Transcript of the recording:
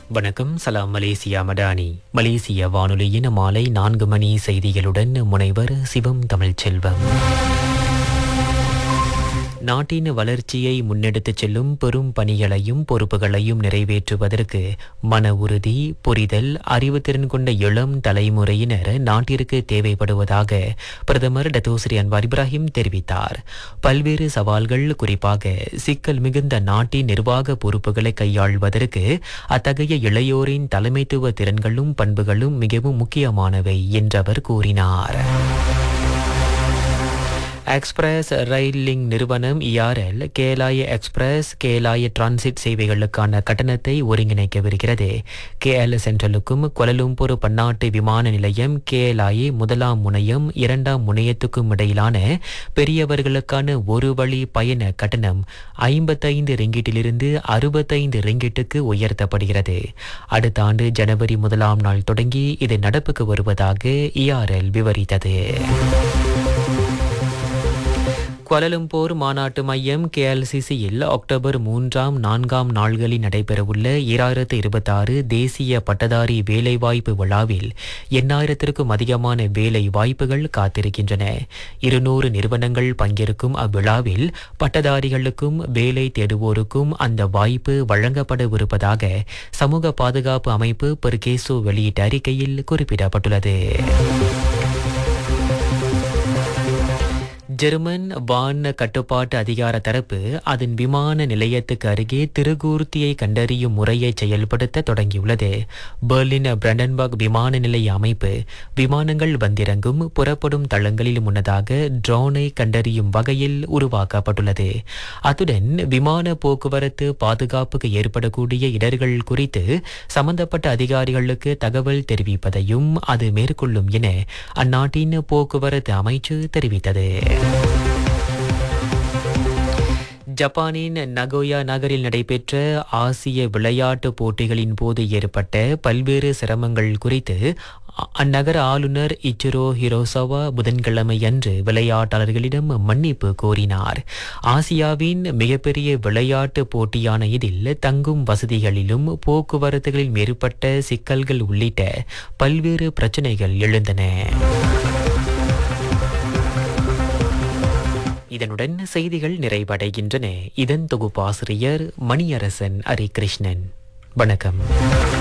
வணக்கம் சலாம் மலேசியா மடானி மலேசிய வானொலியின் மாலை நான்கு மணி செய்திகளுடன் முனைவர் சிவம் தமிழ்ச்செல்வம் நாட்டின் வளர்ச்சியை முன்னெடுத்துச் செல்லும் பெரும் பணிகளையும் பொறுப்புகளையும் நிறைவேற்றுவதற்கு மன உறுதி புரிதல் அறிவுத்திறன் கொண்ட இளம் தலைமுறையினர் நாட்டிற்கு தேவைப்படுவதாக பிரதமர் டத்தோஸ்ரீ அன்வார் இப்ராஹிம் தெரிவித்தார் பல்வேறு சவால்கள் குறிப்பாக சிக்கல் மிகுந்த நாட்டின் நிர்வாக பொறுப்புகளை கையாள்வதற்கு அத்தகைய இளையோரின் தலைமைத்துவ திறன்களும் பண்புகளும் மிகவும் முக்கியமானவை என்றவர் கூறினார் எக்ஸ்பிரஸ் ரயில் லிங்க் நிறுவனம் ERL KLIA express KLIA transit சேவைகளுக்கான கட்டணத்தை ஒருங்கிணைக்கவிருக்கிறது கேஎல் சென்ட்ரலுக்கும் கொலலும்பூர் பன்னாட்டு விமான நிலையம் கேலாயே முதலாம் முனையம் இரண்டாம் முனையத்துக்கும் இடையிலான பெரியவர்களுக்கான ஒரு வழி பயண கட்டணம் ஐம்பத்தைந்து ரிங்கிட்டிலிருந்து அறுபத்தைந்து ரிங்கிட்டுக்கு உயர்த்தப்படுகிறது அடுத்த ஆண்டு ஜனவரி முதலாம் நாள் தொடங்கி இது நடப்புக்கு வருவதாக இஆர்எல் விவரித்தது குவலலும்போர் மாநாட்டு மையம் கேஎல்சிசியில் அக்டோபர் மூன்றாம் நான்காம் நாள்களில் நடைபெறவுள்ள ஈராயிரத்து இருபத்தாறு தேசிய பட்டதாரி வேலைவாய்ப்பு விழாவில் எண்ணாயிரத்திற்கும் அதிகமான வேலை வாய்ப்புகள் காத்திருக்கின்றன இருநூறு நிறுவனங்கள் பங்கேற்கும் அவ்விழாவில் பட்டதாரிகளுக்கும் வேலை தேடுவோருக்கும் அந்த வாய்ப்பு வழங்கப்படவிருப்பதாக சமூக பாதுகாப்பு அமைப்பு பெர்கேசோ வெளியிட்ட அறிக்கையில் குறிப்பிடப்பட்டுள்ளது ஜெர்மன் வான கட்டுப்பாட்டு அதிகார தரப்பு அதன் விமான நிலையத்துக்கு அருகே திருகூர்த்தியை கண்டறியும் முறையை செயல்படுத்த தொடங்கியுள்ளது பெர்லின் பிரண்டன்பர்க் விமான நிலைய அமைப்பு விமானங்கள் வந்திறங்கும் புறப்படும் தளங்களில் முன்னதாக ட்ரோனை கண்டறியும் வகையில் உருவாக்கப்பட்டுள்ளது அத்துடன் விமான போக்குவரத்து பாதுகாப்புக்கு ஏற்படக்கூடிய இடர்கள் குறித்து சம்பந்தப்பட்ட அதிகாரிகளுக்கு தகவல் தெரிவிப்பதையும் அது மேற்கொள்ளும் என அந்நாட்டின் போக்குவரத்து அமைச்சு தெரிவித்தது ஜப்பானின் நகோயா நகரில் நடைபெற்ற ஆசிய விளையாட்டுப் போட்டிகளின் போது ஏற்பட்ட பல்வேறு சிரமங்கள் குறித்து அந்நகர ஆளுநர் இச்சிரோ ஹிரோசவா புதன்கிழமை அன்று விளையாட்டாளர்களிடம் மன்னிப்பு கோரினார் ஆசியாவின் மிகப்பெரிய விளையாட்டு போட்டியான இதில் தங்கும் வசதிகளிலும் போக்குவரத்துகளில் ஏற்பட்ட சிக்கல்கள் உள்ளிட்ட பல்வேறு பிரச்சனைகள் எழுந்தன இதனுடன் செய்திகள் நிறைவடைகின்றன இதன் தொகுப்பாசிரியர் மணியரசன் ஹரிகிருஷ்ணன் வணக்கம்